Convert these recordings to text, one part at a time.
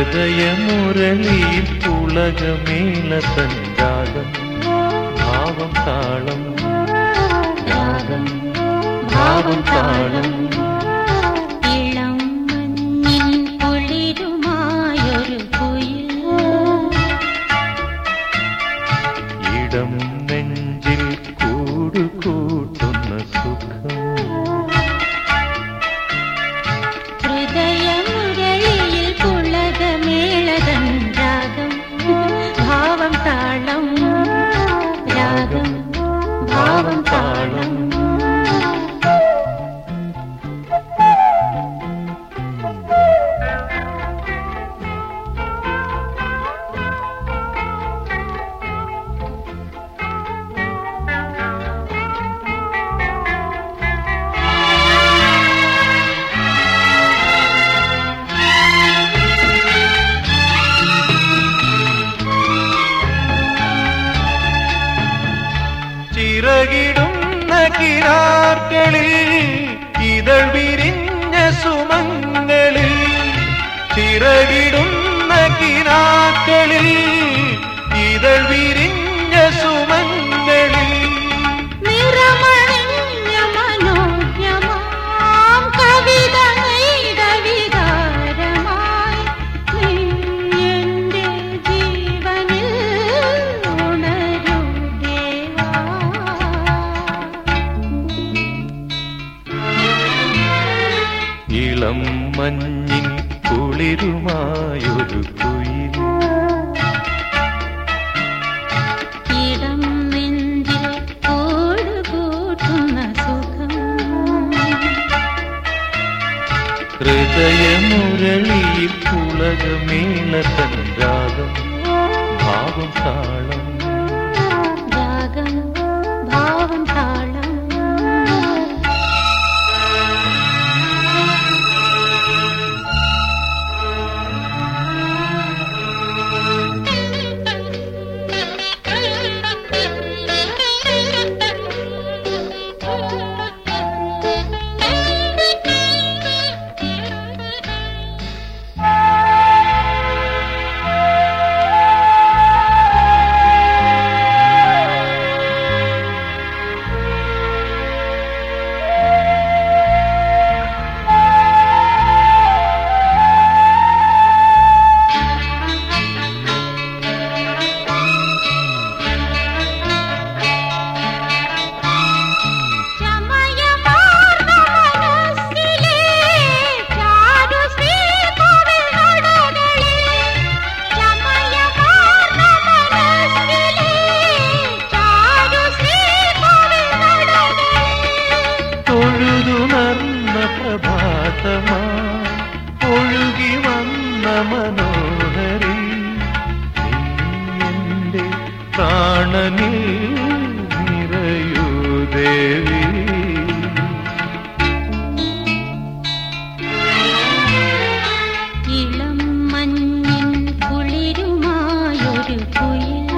ഹൃദയമുരളിയിൽ പുളകമേളത്തൻ രാഗം ഭാവം താളം രാഗം ഭാവം താളം ഇളം മഞ്ഞിൻ കുളിരുമായൊരു കുയിൽ ഇടം നെഞ്ചിൽ കൂടുകൂട്ടുന്ന സുഖം ഹൃദയമുരളിയിൽ പുളകമേളതൻ രാഗം ഭാവം താളം രാഗം ഭാവം താളം ചിറകിടുന്ന കിനാർക്കളിൽ ഇതൾ വിരിഞ്ഞ സുമങ്ങളിൽ ചിറകിടുന്ന കിനാക്കളിൽ ഇതൾ വിരിഞ്ഞ സുമങ്ങളിൽ നിറമണിഞ്ഞ മനോജ്ഞമാം കവിത നെയ്ത വികാരമായി നീ എൻ്റെ ജീവനിൽ ഉണരൂ ദേവാ ഇളം മഞ്ഞിൻ കുളിരുമായൊരു കുയിൽ ഇടം നെഞ്ചിൽ കൂടുകൂട്ടുന്ന സുഖം ഹൃദയമുരളിയിൽ പുളകമേളത്തൻ രാഗം ഭാവം താളം രാഗം ഭാവം താളം ചമയമാർന്ന മനസ്സിലെ ചാരു ശ്രീകോവിൽ നടകളിൽ ചമയമാർന്ന മനസ്സിലെ ചാരു ശ്രീകോവിൽ നടകളിൽ തൊഴുതുണർന്ന പ്രഭാതമാ ഒഴുകി വന്ന മനോഹരി നീ എൻ്റെ പ്രാണനിൽ നിറയൂ ദേവി ഇളം മഞ്ഞിൻ കുളിരുമായൊരു കുയിൽ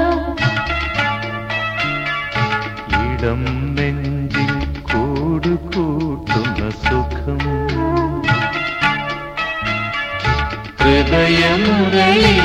ഇടം നെഞ്ചിൽ കൂടുകൂട്ടുന്ന സുഖം ഹൃദയമുരളി